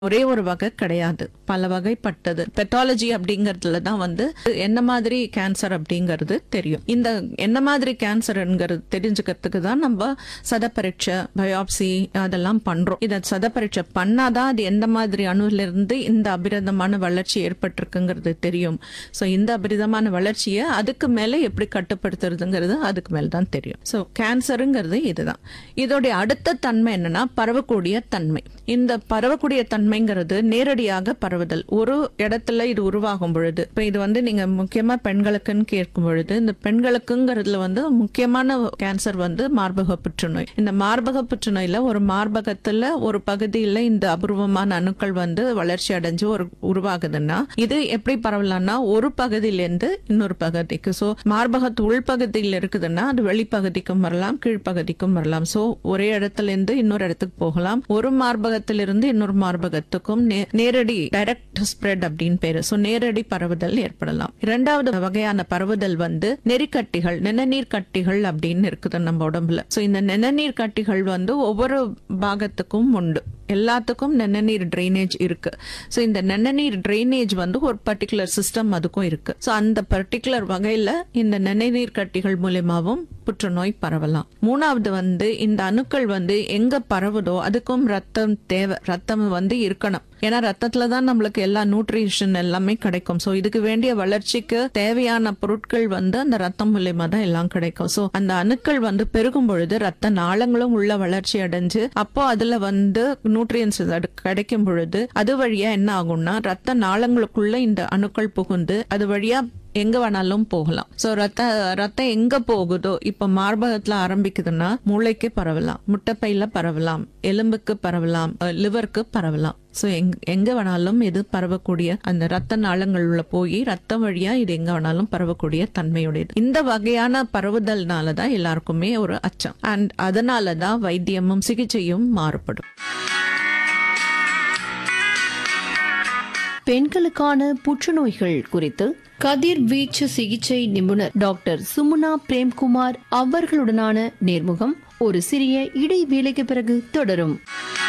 ஒரே ஒரு வகை கிடையாது பல வகைப்பட்டது பெத்தாலஜி அப்படிங்கறதுல தான் வந்து என்ன மாதிரி கேன்சர் அப்படிங்கிறது தெரியும் இந்த என்ன மாதிரி கேன்சர்ங்கிறது தெரிஞ்சுக்கிறதுக்கு தான் நம்ம சத பரீட்சை பயாப்சி அதெல்லாம் பண்றோம் இத சத பரீட்சை பண்ணாதான் அது எந்த மாதிரி அணுல இருந்து இந்த அபிரதமான வளர்ச்சி ஏற்பட்டிருக்குங்கிறது தெரியும் சோ இந்த அபிரதமான வளர்ச்சியை அதுக்கு மேல எப்படி கட்டுப்படுத்துறதுங்கிறது அதுக்கு மேல தான் தெரியும் சோ கேன்சருங்கிறது இதுதான் இதோடைய அடுத்த தன்மை என்னன்னா பரவக்கூடிய தன்மை இந்த பரவக்கூடிய தன்மைங்கிறது நேரடியாக பரவுதல் ஒரு இடத்துல இது உருவாகும் பொழுது இப்ப இது வந்து நீங்க முக்கியமா பெண்களுக்குன்னு கேட்கும் பொழுது இந்த பெண்களுக்குங்கிறதுல வந்து முக்கியமான கேன்சர் வந்து மார்பக புற்றுநோய் இந்த மார்பக புற்றுநோயில ஒரு மார்பகத்துல ஒரு பகுதியில இந்த அபூர்வமான அணுக்கள் வந்து வளர்ச்சி அடைஞ்சு ஒரு உருவாகுதுன்னா இது எப்படி பரவலாம்னா ஒரு பகுதியிலேருந்து இன்னொரு பகுதிக்கு சோ மார்பகத்து உள்பகுதியில் இருக்குதுன்னா அது வெளிப்பகுதிக்கும் வரலாம் கீழ்ப்பகுதிக்கும் வரலாம் சோ ஒரே இடத்துல இருந்து இன்னொரு இடத்துக்கு போகலாம் ஒரு மார்பகத்திலிருந்து இன்னொரு மார்பகத்துக்கும் நே- நேரடி டைரக்ட் ஸ்ப்ரெட் அப்படின்னு பேரு சோ நேரடி பரவுதல் ஏற்படலாம் இரண்டாவது வகையான பரவுதல் வந்து நெறிக்கட்டிகள் நிணநீர் கட்டிகள் அப்படின்னு இருக்குது நம்ம உடம்புல சோ இந்த நிணநீர் கட்டிகள் வந்து ஒவ்வொரு பாகத்துக்கும் உண்டு எல்லாத்துக்கும் நெண்ணநீர் ட்ரைனேஜ் இருக்கு ஸோ இந்த நெண்ணநீர் ட்ரைனேஜ் வந்து ஒரு பர்டிகுலர் சிஸ்டம் அதுக்கும் இருக்கு ஸோ அந்த பர்டிகுலர் வகையில இந்த நெண்ணநீர் கட்டிகள் மூலியமாவும் புற்றுநோய் பரவலாம் மூணாவது வந்து இந்த அணுக்கள் வந்து எங்க பரவுதோ அதுக்கும் ரத்தம் தேவை ரத்தம் வந்து இருக்கணும் ஏன்னா ரத்தத்துல தான் நம்மளுக்கு எல்லா நியூட்ரிஷன் எல்லாமே கிடைக்கும் ஸோ இதுக்கு வேண்டிய வளர்ச்சிக்கு தேவையான பொருட்கள் வந்து அந்த ரத்தம் மூலியமா தான் எல்லாம் கிடைக்கும் ஸோ அந்த அணுக்கள் வந்து பெருகும் பொழுது ரத்த நாளங்களும் உள்ள வளர்ச்சி அடைஞ்சு அப்போ அதுல வந்து நியூட்ரியன்ஸ் கிடைக்கும் பொழுது அது வழியா என்ன ஆகும்னா ரத்த நாளங்களுக்குள்ள இந்த அணுக்கள் புகுந்து அது வழியா எங்க வேணாலும் போகலாம் சோ ரத்த ரத்தம் எங்க போகுதோ இப்ப மார்பகத்துல ஆரம்பிக்குதுன்னா மூளைக்கு பரவலாம் முட்டைப்பையில பரவலாம் எலும்புக்கு பரவலாம் லிவருக்கு பரவலாம் சோ எங்க வேணாலும் இது பரவக்கூடிய அந்த ரத்த நாளங்கள் உள்ள போய் ரத்தம் வழியா இது எங்க வேணாலும் பரவக்கூடிய தன்மையுடையது இந்த வகையான பரவுதல்னால தான் எல்லாருக்குமே ஒரு அச்சம் அண்ட் அதனால தான் வைத்தியமும் சிகிச்சையும் மாறுபடும் பெண்களுக்கான புற்றுநோய்கள் குறித்து கதிர்வீச்சு சிகிச்சை நிபுணர் டாக்டர் சுமுனா பிரேம்குமார் அவர்களுடனான நேர்முகம் ஒரு சிறிய இடைவேளைக்கு பிறகு தொடரும்